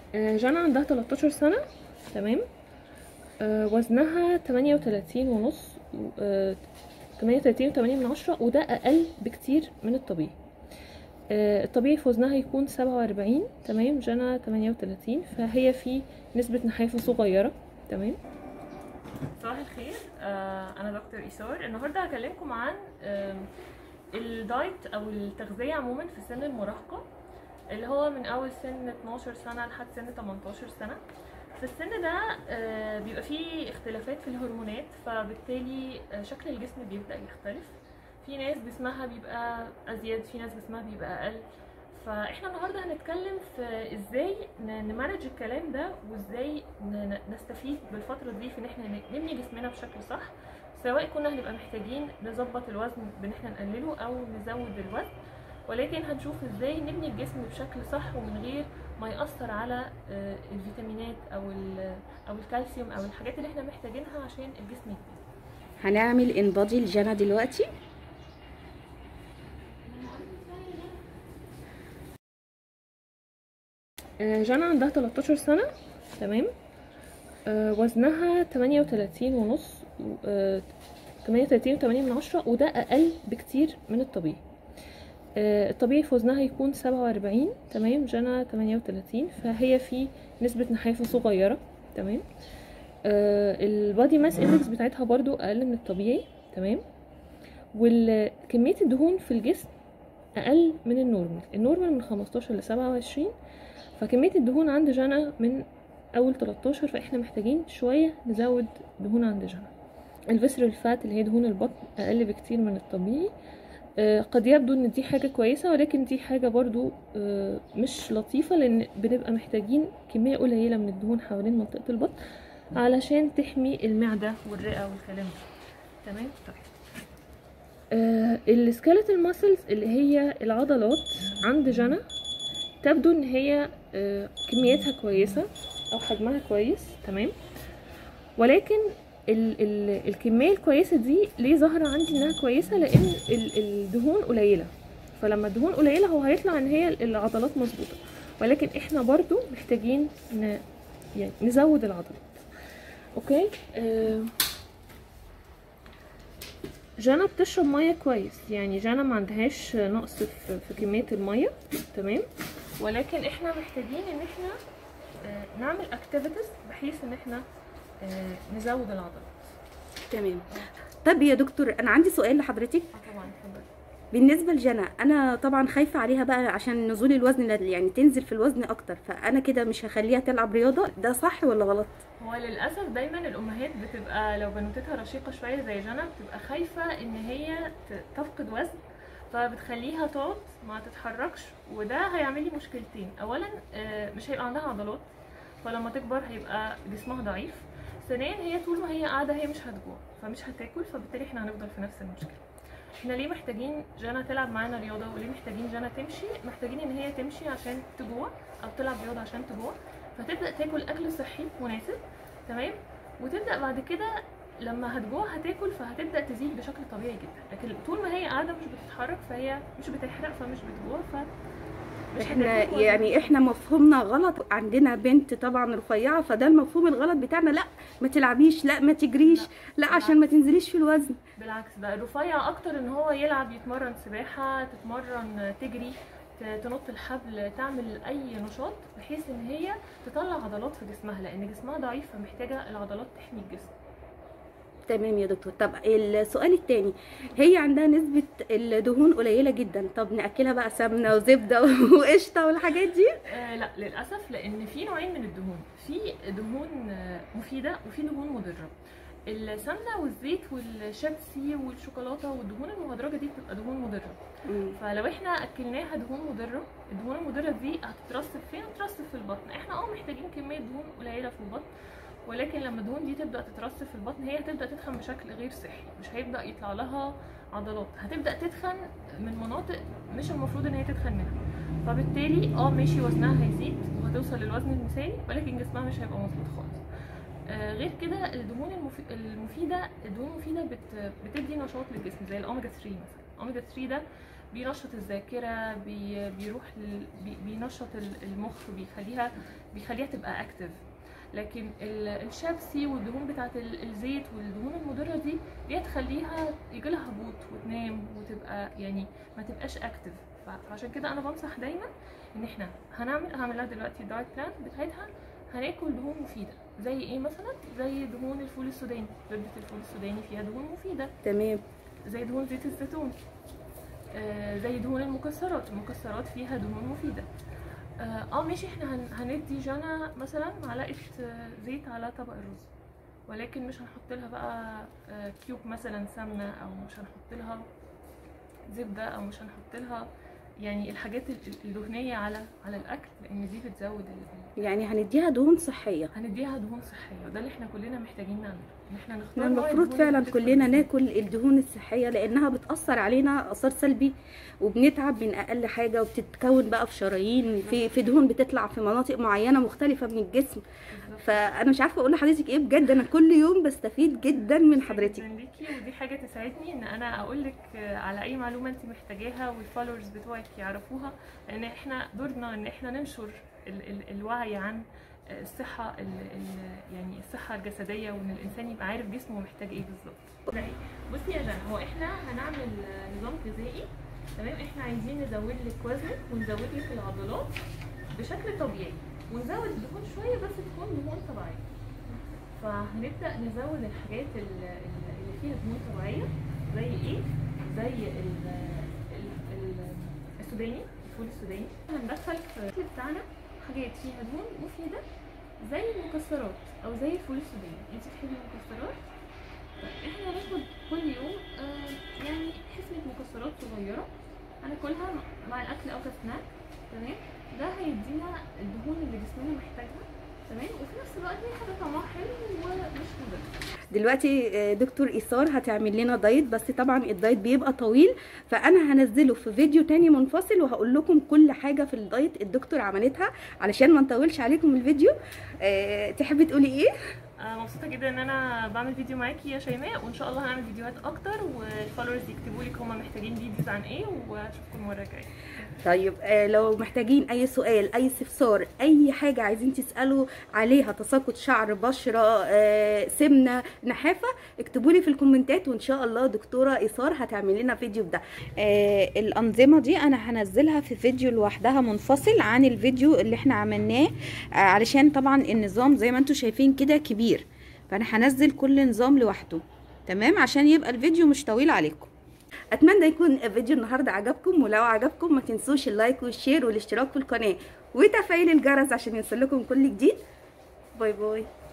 آه، جانا عندها 13 سنة تمام آه، وزنها 38 ونص آه، 38 و8 من عشرة وده أقل بكتير من الطبيعي آه، الطبيعي في وزنها يكون 47 تمام جانا 38 فهي في نسبة نحافة صغيرة تمام صباح الخير آه، أنا دكتور إيثار النهاردة هكلمكم عن آم، الدايت أو التغذية عموما في سن المراهقة اللي هو من أول سن 12 سنة لحد سن 18 سنة في السن ده آه، بيبقى فيه اختلافات في الهرمونات فبالتالي آه، شكل الجسم بيبدأ يختلف في ناس جسمها بيبقى أزيد في ناس جسمها بيبقى أقل فاحنا النهارده هنتكلم في ازاي ن- نمانج الكلام ده وازاي ن- ن- نستفيد بالفتره دي في ان احنا ن- نبني جسمنا بشكل صح سواء كنا هنبقى محتاجين نظبط الوزن بان احنا نقلله او نزود الوزن ولكن هنشوف ازاي نبني الجسم بشكل صح ومن غير ما يأثر على آه، الفيتامينات او ال- او الكالسيوم او الحاجات اللي احنا محتاجينها عشان الجسم يبني هنعمل انبادي لجانا دلوقتي آه، جانا عندها 13 سنة تمام آه، وزنها 38 ونص آه، 38 و8 من عشرة وده أقل بكتير من الطبيعي آه، الطبيعي في وزنها يكون 47 تمام جانا 38 فهي في نسبة نحافة صغيرة تمام البادي ماس اندكس بتاعتها برضو أقل من الطبيعي تمام وكمية الدهون في الجسم أقل من النورمال النورمال من 15 ل 27 فكمية الدهون عند جانا من أول 13 فإحنا محتاجين شوية نزود دهون عند جانا الفيسرال فات اللي هي دهون البطن أقل بكتير من الطبيعي آه، قد يبدو ان دي حاجة كويسة ولكن دي حاجة برضو آه، مش لطيفة لان بنبقى محتاجين كمية قليلة من الدهون حوالين منطقة البطن علشان تحمي المعدة والرئة والكلام ده تمام طيب آه السكيلتال ماسلز اللي هي العضلات عند جنى تبدو ان هي آه كميتها كويسة او حجمها كويس تمام ولكن ال ال الكمية الكويسة دي ليه ظاهرة عندي انها كويسة لان ال الدهون قليلة فلما الدهون قليلة هو هيطلع ان هي العضلات مظبوطة ولكن احنا برضو محتاجين ن يعني نزود العضلات اوكي آه جانا بتشرب ميه كويس يعني جانا ما عندهاش نقص في, في كميه الميه تمام ولكن احنا محتاجين ان احنا آه، نعمل اكتيفيتيز بحيث ان احنا آه، نزود العضلات تمام طب يا دكتور انا عندي سؤال لحضرتك طبعا اتفضل بالنسبه لجنى انا طبعا خايفه عليها بقى عشان نزول الوزن ل- يعني تنزل في الوزن اكتر فانا كده مش هخليها تلعب رياضه ده صح ولا غلط هو للاسف دايما الامهات بتبقى لو بنوتتها رشيقه شويه زي جنى بتبقى خايفه ان هي ت- تفقد وزن فبتخليها تقعد ما تتحركش وده هيعمل لي مشكلتين اولا آه، مش هيبقى عندها عضلات فلما تكبر هيبقى جسمها ضعيف ثانيا هي طول ما هي قاعده هي مش هتجوع فمش هتاكل فبالتالي احنا هنفضل في نفس المشكله احنا ليه محتاجين جانا تلعب معانا رياضه وليه محتاجين جانا تمشي محتاجين ان هي تمشي عشان تجوع او تلعب رياضه عشان تجوع فتبدا تاكل اكل صحي مناسب تمام وتبدا بعد كده لما هتجوع هتاكل فهتبدا تزيد بشكل طبيعي جدا لكن طول ما هي قاعده مش بتتحرك فهي مش بتحرق فمش بتجوع ف مش احنا هتاكل وزن. يعني احنا مفهومنا غلط عندنا بنت طبعا رفيعه فده المفهوم الغلط بتاعنا لا ما تلعبيش لا ما تجريش لا عشان ما تنزليش في الوزن بالعكس ده الرفيع اكتر ان هو يلعب يتمرن سباحه تتمرن تجري ت- تنط الحبل تعمل اي نشاط بحيث ان هي تطلع عضلات في جسمها لان جسمها ضعيف فمحتاجه العضلات تحمي الجسم تمام يا دكتور طب السؤال التاني هي عندها نسبة الدهون قليلة جدا طب نأكلها بقى سمنة وزبدة وقشطة والحاجات دي آه لا للاسف لان في نوعين من الدهون في دهون آه، مفيده وفي دهون مضره السمنه والزيت والشيبسي والشوكولاته والدهون المهدرجه دي بتبقى دهون مضره مم. فلو احنا اكلناها دهون مضره الدهون المضره دي هتترسب فين هتترسب في البطن احنا اه محتاجين كميه دهون قليله في البطن ولكن لما الدهون دي تبدا تترسب في البطن هي هتبدا تتخن بشكل غير صحي مش هيبدا يطلع لها عضلات هتبدا تتخن من مناطق مش المفروض ان هي تتخن منها فبالتالي اه ماشي وزنها هيزيد وهتوصل للوزن المثالي ولكن جسمها مش هيبقى مظبوط خالص آه غير كده الدهون المفي- المفيده الدهون المفيده بت... بتدي نشاط للجسم زي الاوميجا 3 مثلا الاوميجا 3 ده بينشط الذاكره بي بيروح لل- بي بينشط ال- المخ بيخليها بيخليها تبقى اكتف لكن ال- الشبسي والدهون بتاعت ال- الزيت والدهون المضره دي دي تخليها يجي لها هبوط وتنام وتبقى يعني ما تبقاش اكتف فعشان كده انا بنصح دايما ان احنا هنعمل هعمل لها دلوقتي الدايت بلان بتاعتها هناكل دهون مفيده زي ايه مثلا زي دهون الفول السوداني زبده الفول السوداني فيها دهون مفيده تمام زي دهون زيت الزيتون آه زي دهون المكسرات المكسرات فيها دهون مفيده اه آه، ماشي احنا هن- هندي جانا مثلا معلقه آه، زيت على طبق الرز ولكن مش هنحط لها بقى آه، كيوب مثلا سمنه او مش هنحط لها زبده او مش هنحط لها يعني الحاجات ال- ال- الدهنيه على على الاكل لان دي بتزود ال- يعني هنديها دهون صحيه هنديها دهون صحيه وده اللي احنا كلنا محتاجين نعمله ان احنا نختار نوع المفروض الدهون فعلا اللي بتدخل كلنا جسمنا. ناكل الدهون الصحيه لانها بتاثر علينا اثر سلبي وبنتعب من اقل حاجه وبتتكون بقى في شرايين في في دهون بتطلع في مناطق معينه مختلفه من الجسم بالظبط. فانا مش عارفه اقول لحضرتك ايه بجد انا كل يوم بستفيد جدا من حضرتك جداً ليكي ودي حاجه تساعدني ان انا اقول لك على اي معلومه انت محتاجاها والفولورز بتوعك يعرفوها لان احنا دورنا ان احنا ننشر ال ال الوعي عن الصحه ال ال يعني الصحه الجسديه وان الانسان يبقى عارف جسمه محتاج ايه بالظبط ده إيه؟ بصي يا جنى هو احنا هنعمل نظام غذائي تمام احنا عايزين نزود لك وزنك ونزود لك العضلات بشكل طبيعي ونزود الدهون شويه بس تكون دهون طبيعيه فهنبدا نزود الحاجات ال- ال- اللي فيها دهون طبيعيه زي ايه زي ال ال ال السوداني الفول السوداني هندخل في الاكل بتاعنا حاجات فيها دهون مفيده زي المكسرات او زي الفول السوداني انت بتحبي المكسرات طيب احنا هناخد كل يوم آه يعني حفنه مكسرات صغيره هناكلها مع الاكل او كسناك تمام ده هيدينا الدهون اللي جسمنا محتاجها تمام وفي نفس الوقت هي حاجه طعمها حلو ومش مضر دلوقتي آه، دكتور ايثار هتعمل لنا دايت بس طبعا الدايت بيبقى طويل فانا هنزله في فيديو تاني منفصل وهقول لكم كل حاجه في الدايت الدكتور عملتها علشان ما نطولش عليكم الفيديو أه تحبي تقولي ايه آه مبسوطه جدا ان انا بعمل فيديو معاكي يا شيماء وان شاء الله هنعمل فيديوهات اكتر والفولورز يكتبوا لك هم محتاجين فيديوز عن ايه واشوفكم المره الجايه طيب آه، لو محتاجين اي سؤال اي استفسار اي حاجه عايزين تسالوا عليها تساقط شعر بشره آه، سمنه نحافه اكتبوا لي في الكومنتات وان شاء الله دكتوره ايثار هتعمل لنا فيديو بده آه، الانظمه دي انا هنزلها في فيديو لوحدها منفصل عن الفيديو اللي احنا عملناه آه، علشان طبعا النظام زي ما انتم شايفين كده كبير فانا هنزل كل نظام لوحده تمام عشان يبقى الفيديو مش طويل عليكم اتمنى يكون فيديو النهارده عجبكم ولو عجبكم ما تنسوش اللايك والشير والاشتراك في القناه وتفعيل الجرس عشان يوصلكم كل جديد باي باي